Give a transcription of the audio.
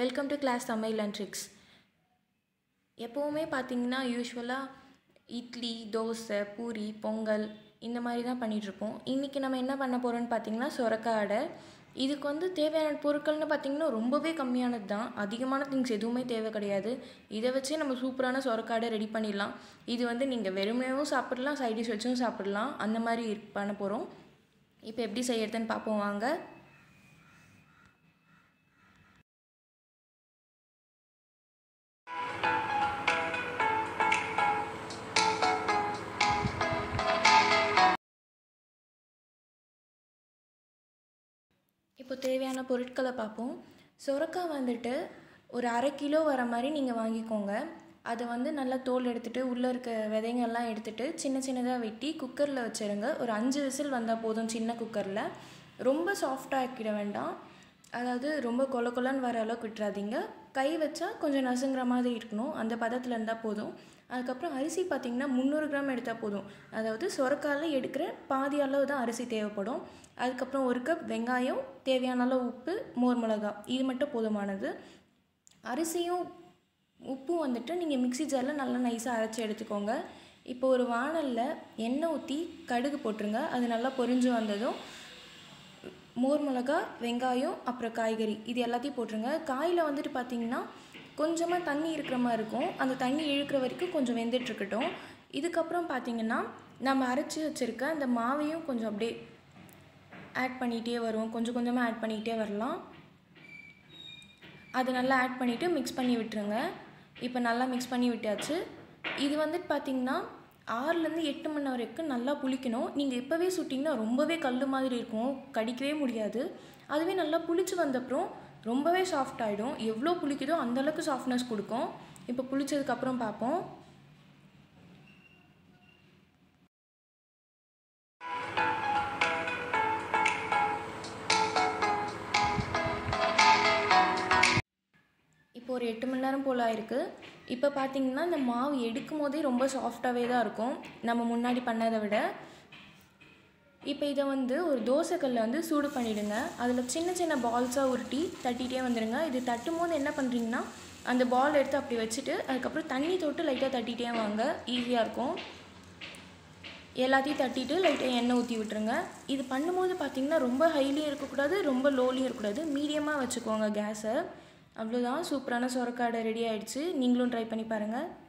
welcome to class Tamil and tricks எப்போவுமே பார்த்தீங்கன்னா யூஸ்வலாக இட்லி தோசை பூரி பொங்கல் இந்த மாதிரி தான் பண்ணிகிட்ருப்போம் இன்றைக்கி நம்ம என்ன பண்ண போகிறோம்னு பார்த்தீங்கன்னா சொரக்காய் அடை இதுக்கு வந்து தேவையான பொருட்கள்னு பார்த்தீங்கன்னா ரொம்பவே கம்மியானது தான் அதிகமான திங்ஸ் எதுவுமே தேவை கிடையாது இதை வச்சே நம்ம சூப்பரான சொரக்காய் அடை ரெடி பண்ணிடலாம் இது வந்து நீங்கள் வெறுமையாகவும் சாப்பிடலாம் சைட் டிஷ் வச்சும் சாப்பிடலாம் அந்த மாதிரி பண்ண போகிறோம் இப்போ எப்படி செய்யறதுன்னு பார்ப்போம் வாங்க இப்போ தேவையான பொருட்களை பார்ப்போம் சொரக்காய் வந்துட்டு ஒரு அரை கிலோ வர மாதிரி நீங்கள் வாங்கிக்கோங்க அதை வந்து நல்லா தோல் எடுத்துகிட்டு உள்ளே இருக்க விதைங்கள்லாம் எடுத்துகிட்டு சின்ன சின்னதாக வெட்டி குக்கரில் வச்சுருங்க ஒரு அஞ்சு விசில் வந்தால் போதும் சின்ன குக்கரில் ரொம்ப சாஃப்டாக ஆக்கிட வேண்டாம் அதாவது ரொம்ப கொல கொலன்னு வர அளவுக்கு விட்டுறாதீங்க கை வச்சா கொஞ்சம் நசுங்கிற மாதிரி இருக்கணும் அந்த பதத்தில் இருந்தால் போதும் அதுக்கப்புறம் அரிசி பார்த்திங்கன்னா முந்நூறு கிராம் எடுத்தால் போதும் அதாவது சொரக்காயில் எடுக்கிற பாதி அளவு தான் அரிசி தேவைப்படும் அதுக்கப்புறம் ஒரு கப் வெங்காயம் தேவையான அளவு உப்பு மோர் மிளகா இது மட்டும் போதுமானது அரிசியும் உப்பும் வந்துட்டு நீங்கள் மிக்ஸி ஜாரில் நல்லா நைஸாக அரைச்சி எடுத்துக்கோங்க இப்போ ஒரு வானலில் எண்ணெய் ஊற்றி கடுகு போட்டுருங்க அது நல்லா பொரிஞ்சு வந்ததும் மோர் மிளகா வெங்காயம் அப்புறம் காய்கறி இது எல்லாத்தையும் போட்டுருங்க காயில் வந்துட்டு பார்த்தீங்கன்னா கொஞ்சமாக தண்ணி இருக்கிற மாதிரி இருக்கும் அந்த தண்ணி இழுக்கிற வரைக்கும் கொஞ்சம் வெந்துட்டுருக்கட்டும் இதுக்கப்புறம் பார்த்தீங்கன்னா நம்ம அரைச்சி வச்சுருக்க அந்த மாவையும் கொஞ்சம் அப்படியே ஆட் பண்ணிகிட்டே வரும் கொஞ்சம் கொஞ்சமாக ஆட் பண்ணிக்கிட்டே வரலாம் அது நல்லா ஆட் பண்ணிவிட்டு மிக்ஸ் பண்ணி விட்டுருங்க இப்போ நல்லா மிக்ஸ் பண்ணி விட்டாச்சு இது வந்துட்டு பார்த்திங்கன்னா ஆறுலேருந்து எட்டு மணி வரைக்கும் நல்லா புளிக்கணும் நீங்கள் இப்போவே சுட்டிங்கன்னா ரொம்பவே கல் மாதிரி இருக்கும் கடிக்கவே முடியாது அதுவே நல்லா புளிச்சு வந்தப்புறம் ரொம்பவே சாஃப்ட் ஆகிடும் எவ்வளோ புளிக்குதோ அந்தளவுக்கு சாஃப்ட்னஸ் கொடுக்கும் இப்போ புளிச்சதுக்கப்புறம் பார்ப்போம் இப்போ ஒரு எட்டு மணி நேரம் போல் ஆயிருக்கு இப்போ பார்த்தீங்கன்னா இந்த மாவு எடுக்கும் போதே ரொம்ப சாஃப்டாகவே தான் இருக்கும் நம்ம முன்னாடி பண்ணதை விட இப்போ இதை வந்து ஒரு தோசைக்கல்லில் வந்து சூடு பண்ணிவிடுங்க அதில் சின்ன சின்ன பால்ஸாக உருட்டி தட்டிகிட்டே வந்துடுங்க இது தட்டும் போது என்ன பண்ணுறீங்கன்னா அந்த பால் எடுத்து அப்படி வச்சுட்டு அதுக்கப்புறம் தண்ணி தொட்டு லைட்டாக தட்டிகிட்டே வாங்க ஈஸியாக இருக்கும் எல்லாத்தையும் தட்டிட்டு லைட்டாக எண்ணெய் ஊற்றி விட்டுருங்க இது பண்ணும்போது பார்த்திங்கன்னா ரொம்ப ஹைலியும் இருக்கக்கூடாது ரொம்ப லோலியும் இருக்கக்கூடாது மீடியமாக வச்சுக்கோங்க கேஸை அவ்வளோதான் சூப்பரான சொரக்காடை ரெடி ஆகிடுச்சு நீங்களும் ட்ரை பண்ணி பாருங்கள்